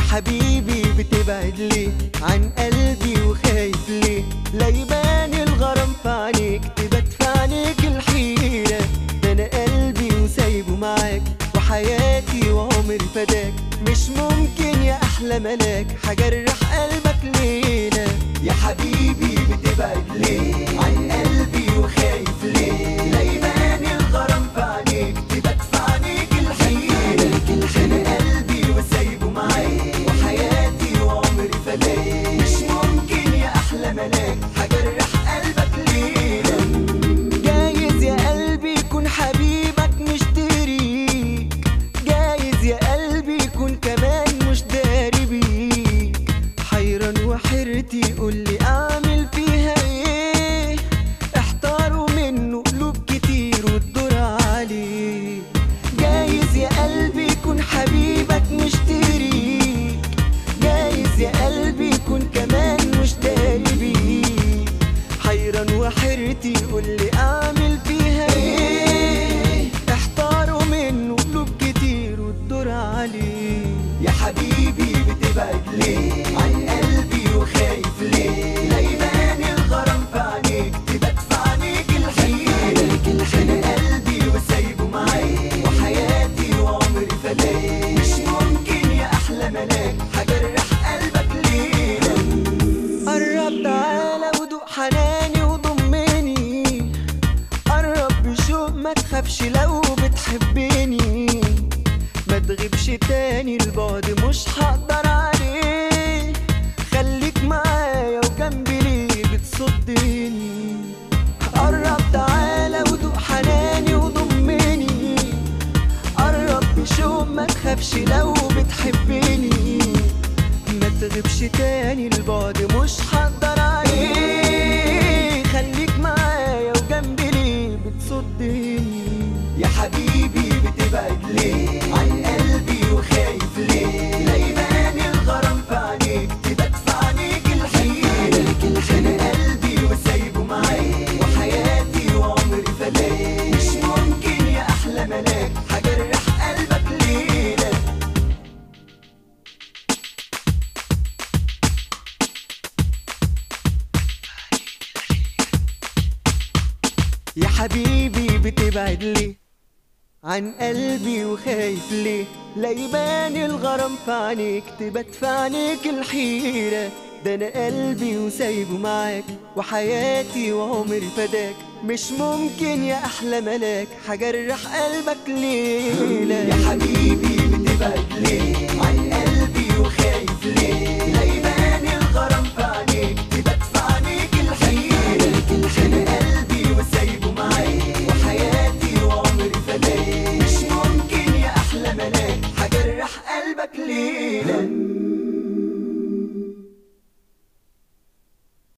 حبيبي بتبعد ليه عن قلبي وخايف ليه لا يبان الغرام في عينيك تبات في عينيك الحيرة ده انا قلبي وسايبه معاك وحياتي وعمري فداك مش ممكن يا احلى ملاك هجرح قلبك ليلة يا حبيبي بتبعد ليه عن قلبي وخايف ليه لا يبان الغرام في عينيك تبات في عينيك الحيرة انا قلبي وسايبه معاك وحياتي وعمري فداك مش ممكن يا احلى ملاك هجرح قلبك ليلة جايز يا قلبي يكون حبيبك مشتريك جايز يا قلبي يكون كمان مش داري بيك حيران وحيرتي قولي اعمل فيها ايه احتاروا منه قلوب كتير والدور عليه جايز يا قلبي يكون حبيبك مشتريك جايز يا قلبي يكون كمان مش داري بيك حيران وحيرتي قولي اعمل فيها ايه احتاروا منه قلوب كتير والدور عليه يا حبيبي بتبعد ليه عن قلبي وخايف ليه لا يبان الغرام في عينيك تبات في عينيك الحيرة انا قلبي وسايبه معاك وحياتي وعمري فداك مش ممكن يا احلى ملاك هجرح قلبك ليلة قرب تعالى ودوق حناني وضمني قرب بشوق ما تخافش لو بتحبني ما تغيبش تاني البعد مش هقدر عليه خليك معايا وجنبي ليه بتصدني قرب تعالى ودوق حناني وضمني قرب بشوق ما تخافش لو بتحبني ما تغيبش تاني البعد مش هقدر عليه خليك معايا وجنبي ليه بتصدني يا حبيبي بتبعد ليه عن قلبي وخايف ليه لا يبان الغرام في عينيك تبات في عينيك الحيرة انا قلبي وسايبه معاك وحياتي وعمري فداك مش ممكن يا احلى ملاك هجرح قلبك ليلة يا حبيبي بتبعد ليه عن قلبي وخايف ليه لا يبان الغرام في عينيك تبات في عينيك الحيرة ده انا قلبي وسايبه معاك وحياتي وعمري فداك مش ممكن يا احلى ملاك هجرح قلبك ليلة يا حبيبي بتبعد ليه عن قلبي وخايف ليه لا يبان الغرام في عينيك تبات في عينيك الحيرة انا قلبي وسايبه معاك وحياتي وعمري فداك مش ممكن يا احلى ملاك هجرح قلبك ليلة